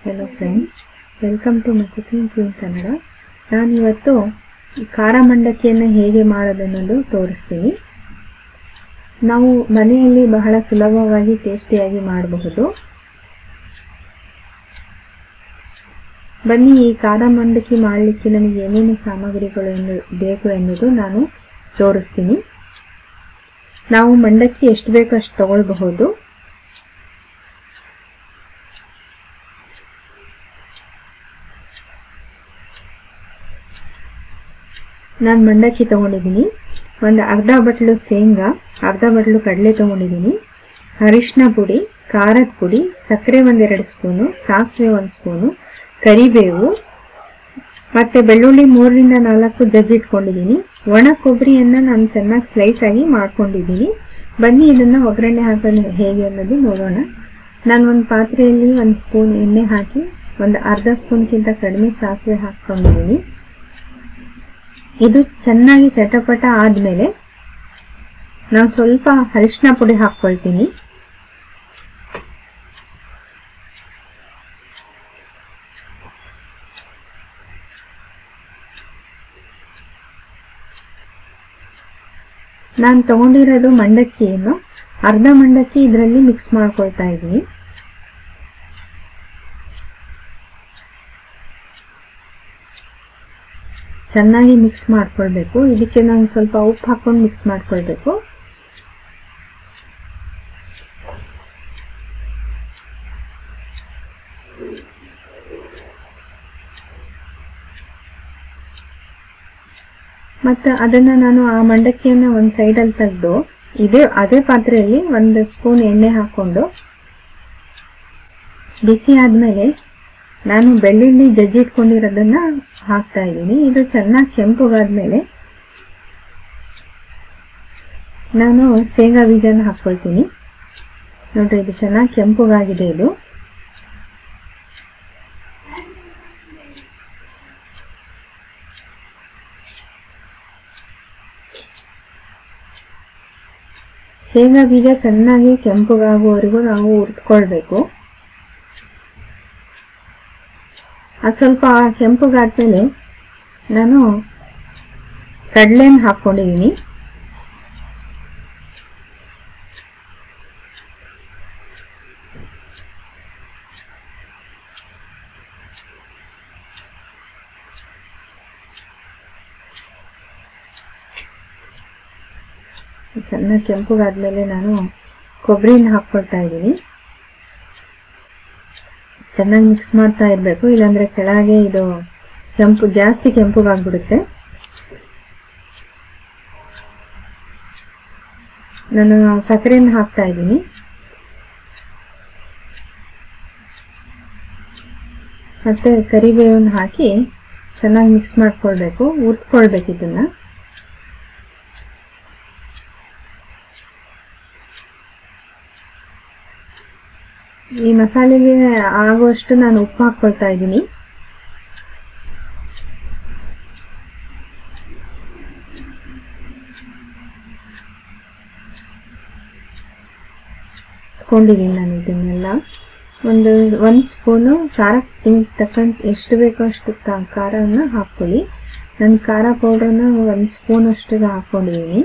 hello friends welcome to my cooking queen Kannada ನಾನಿವತ್ತು ಈ ಖಾರ ಮಂಡಕ್ಕಿಯನ್ನು ಹೇಗೆ ಮಾಡೋದನ್ನೋದು ತೋರಿಸ್ತೀನಿ ನಾವು ಮನೆಯಲ್ಲಿ ಬಹಳ ಸುಲಭವಾಗಿ ಟೇಸ್ಟಿಯಾಗಿ ಮಾಡಬಹುದು ಬನ್ನಿ ಈ ಖಾರ ಮಂಡಕ್ಕಿ ಮಾಡಲಿಕ್ಕೆ ನನಗೆ ಏನೇನು ಸಾಮಗ್ರಿಗಳು ಎಂದು ಬೇಕು ಎನ್ನುವುದು ನಾನು ತೋರಿಸ್ತೀನಿ ನಾವು ಮಂಡಕ್ಕಿ ಎಷ್ಟು ಬೇಕೋ ಅಷ್ಟು ತಗೊಳ್ಬಹುದು ನಾನು ಮಂಡಕ್ಕಿ ತೊಗೊಂಡಿದ್ದೀನಿ ಒಂದು ಅರ್ಧ ಬಟ್ಲು ಶೇಂಗಾ ಅರ್ಧ ಬಟ್ಲು ಕಡಲೆ ತೊಗೊಂಡಿದ್ದೀನಿ ಅರಿಶಿನ ಪುಡಿ ಖಾರದ ಪುಡಿ ಸಕ್ಕರೆ ಒಂದೆರಡು ಸ್ಪೂನು ಸಾಸಿವೆ ಒಂದು ಸ್ಪೂನು ಕರಿಬೇವು ಮತ್ತು ಬೆಳ್ಳುಳ್ಳಿ ಮೂರರಿಂದ ನಾಲ್ಕು ಜಜ್ಜಿಟ್ಕೊಂಡಿದ್ದೀನಿ ಒಣ ಕೊಬ್ಬರಿಯನ್ನು ನಾನು ಚೆನ್ನಾಗಿ ಸ್ಲೈಸ್ ಆಗಿ ಮಾಡ್ಕೊಂಡಿದ್ದೀನಿ ಬನ್ನಿ ಇದನ್ನು ಒಗ್ಗರಣೆ ಹಾಕೋದು ಹೇಗೆ ಅನ್ನೋದು ನೋಡೋಣ ನಾನು ಒಂದು ಪಾತ್ರೆಯಲ್ಲಿ ಒಂದು ಸ್ಪೂನ್ ಎಣ್ಣೆ ಹಾಕಿ ಒಂದು ಅರ್ಧ ಸ್ಪೂನ್ಗಿಂತ ಕಡಿಮೆ ಸಾಸಿವೆ ಹಾಕ್ಕೊಂಡಿದ್ದೀನಿ ಇದು ಚೆನ್ನಾಗಿ ಚಟಪಟ ಆದಮೇಲೆ ನಾನು ಸ್ವಲ್ಪ ಅರಿಶಿನ ಪುಡಿ ಹಾಕ್ಕೊಳ್ತೀನಿ ನಾನು ತಗೊಂಡಿರೋದು ಮಂಡಕ್ಕಿಯನ್ನು ಅರ್ಧ ಮಂಡಕ್ಕಿ ಇದರಲ್ಲಿ ಮಿಕ್ಸ್ ಮಾಡ್ಕೊಳ್ತಾ ಇದ್ದೀನಿ ಚೆನ್ನಾಗಿ ಮಿಕ್ಸ್ ಮಾಡ್ಕೊಳ್ಬೇಕು ಇದಕ್ಕೆ ನಾನು ಸ್ವಲ್ಪ ಉಪ್ಪು ಹಾಕೊಂಡು ಮಿಕ್ಸ್ ಮಾಡ್ಕೊಳ್ಬೇಕು ಮತ್ತು ಅದನ್ನು ನಾನು ಆ ಮಂಡಕ್ಕಿಯನ್ನು ಒಂದು ಸೈಡಲ್ಲಿ ತೆಗೆದು ಇದೇ ಅದೇ ಪಾತ್ರೆಯಲ್ಲಿ ಒಂದು ಸ್ಪೂನ್ ಎಣ್ಣೆ ಹಾಕ್ಕೊಂಡು ಬಿಸಿ ಆದಮೇಲೆ ನಾನು ಬೆಳ್ಳುಳ್ಳಿ ಜಜ್ಜಿಟ್ಕೊಂಡಿರೋದನ್ನು ಹಾಕ್ತಾ ಇದ್ದೀನಿ ಇದು ಚೆನ್ನಾಗಿ ಕೆಂಪುಗಾದ್ಮೇಲೆ ನಾನು ಶೇಂಗಾ ಬೀಜನ ಹಾಕ್ಕೊಳ್ತೀನಿ ನೋಡ್ರಿ ಇದು ಚೆನ್ನಾಗಿ ಕೆಂಪುಗಾಗಿದೆ ಇದು ಶೇಂಗಾ ಬೀಜ ಚೆನ್ನಾಗಿ ಕೆಂಪುಗಾಗುವವರೆಗೂ ನಾವು ಹುರ್ಕೊಳ್ಬೇಕು ಅದು ಸ್ವಲ್ಪ ಕೆಂಪುಗಾದ್ಮೇಲೆ ನಾನು ಕಡಲೆನ ಹಾಕ್ಕೊಂಡಿದ್ದೀನಿ ಚೆನ್ನಾಗಿ ಕೆಂಪುಗಾದ್ಮೇಲೆ ನಾನು ಕೊಬ್ಬರಿನ ಹಾಕ್ಕೊಳ್ತಾ ಇದ್ದೀನಿ ಚೆನ್ನಾಗಿ ಮಿಕ್ಸ್ ಮಾಡ್ತಾ ಇರಬೇಕು ಇಲ್ಲಾಂದರೆ ಕೆಳಗೆ ಇದು ಕೆಂಪು ಜಾಸ್ತಿ ಕೆಂಪುಗಾಗ್ಬಿಡುತ್ತೆ ನಾನು ಸಕ್ಕರೆನ ಹಾಕ್ತಾ ಇದ್ದೀನಿ ಮತ್ತು ಕರಿಬೇವನ್ನು ಹಾಕಿ ಚೆನ್ನಾಗಿ ಮಿಕ್ಸ್ ಮಾಡ್ಕೊಳ್ಬೇಕು ಹುರ್ತ್ಕೊಳ್ಬೇಕು ಇದನ್ನು ಈ ಮಸಾಲೆಗೆ ಆಗುವಷ್ಟು ನಾನು ಉಪ್ಪು ಹಾಕ್ಕೊಳ್ತಾ ಇದ್ದೀನಿ ಕೊಂಡಿದ್ದೀನಿ ನಾನು ಇದನ್ನೆಲ್ಲ ಒಂದು ಒಂದು ಸ್ಪೂನು ಖಾರ ನಿಮಗೆ ತಕ್ಕಂತ ಎಷ್ಟು ಬೇಕೋ ಅಷ್ಟು ಖಾರವನ್ನು ಹಾಕ್ಕೊಳ್ಳಿ ನಾನು ಖಾರ ಪೌಡ್ರನ್ನ ಒಂದು ಸ್ಪೂನ್ ಅಷ್ಟಿಗೆ ಹಾಕ್ಕೊಂಡಿದ್ದೀನಿ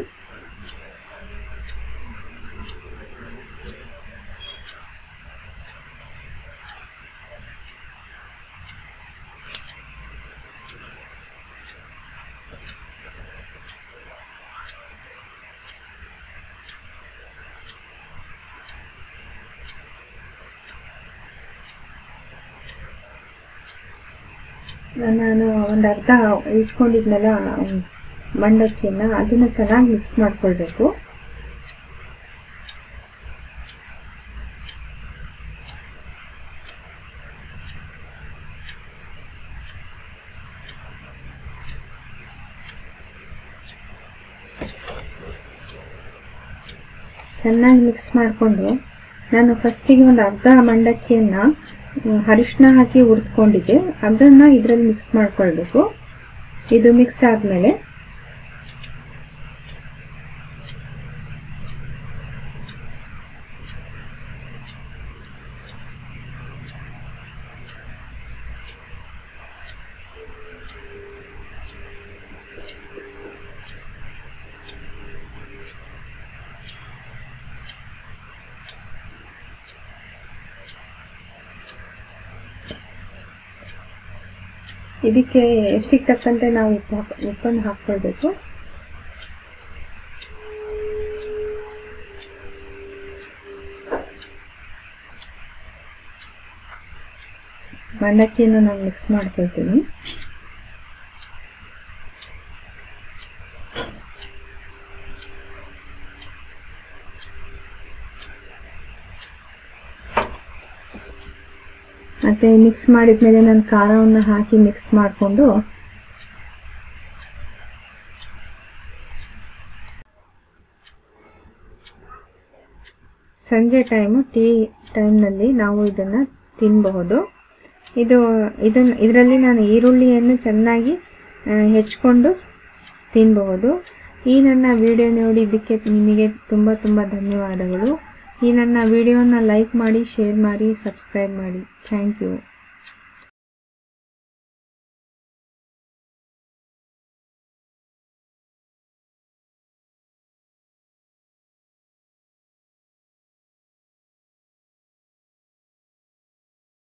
ನಾನು ಒಂದು ಅರ್ಧ ಇಟ್ಕೊಂಡಿದ್ನಲ್ಲ ಮಂಡಕ್ಕಿಯನ್ನು ಅದನ್ನು ಚೆನ್ನಾಗಿ ಮಿಕ್ಸ್ ಮಾಡ್ಕೊಳ್ಬೇಕು ಚೆನ್ನಾಗಿ ಮಿಕ್ಸ್ ಮಾಡಿಕೊಂಡು ನಾನು ಫಸ್ಟಿಗೆ ಒಂದು ಅರ್ಧ ಮಂಡಕ್ಕಿಯನ್ನು ಅರಿಶಿನ ಹಾಕಿ ಹುರಿದ್ಕೊಂಡಿದ್ದೆ ಅದನ್ನು ಇದರಲ್ಲಿ ಮಿಕ್ಸ್ ಮಾಡ್ಕೊಳ್ಬೇಕು ಇದು ಮಿಕ್ಸ್ ಆದಮೇಲೆ ಇದಕ್ಕೆ ಎಷ್ಟಿಗೆ ತಕ್ಕಂತೆ ನಾವು ಉಪ್ಪು ಹಾಕ್ ಉಪ್ಪನ್ನು ಹಾಕ್ಕೊಳ್ಬೇಕು ಮಂಡಕ್ಕಿಯನ್ನು ನಾನು ಮಿಕ್ಸ್ ಮಾಡ್ಕೊಳ್ತೀನಿ ಮತ್ತು ಮಿಕ್ಸ್ ಮಾಡಿದ್ಮೇಲೆ ನಾನು ಖಾರವನ್ನು ಹಾಕಿ ಮಿಕ್ಸ್ ಮಾಡಿಕೊಂಡು ಸಂಜೆ ಟೈಮು ಟೀ ಟೈಮ್ನಲ್ಲಿ ನಾವು ಇದನ್ನು ತಿನ್ನಬಹುದು ಇದು ಇದನ್ನು ಇದರಲ್ಲಿ ನಾನು ಈರುಳ್ಳಿಯನ್ನು ಚೆನ್ನಾಗಿ ಆ, ಹೆಚ್ಕೊಂಡು ತಿನ್ನಬಹುದು ಈ ನನ್ನ ವಿಡಿಯೋ ನೋಡಿದ್ದಕ್ಕೆ ನಿಮಗೆ ತುಂಬ ತುಂಬ ಧನ್ಯವಾದಗಳು ಈ ನನ್ನ ವಿಡಿಯೋನ ಲೈಕ್ ಮಾಡಿ ಶೇರ್ ಮಾಡಿ ಸಬ್ಸ್ಕ್ರೈಬ್ ಮಾಡಿ ಥ್ಯಾಂಕ್ ಯು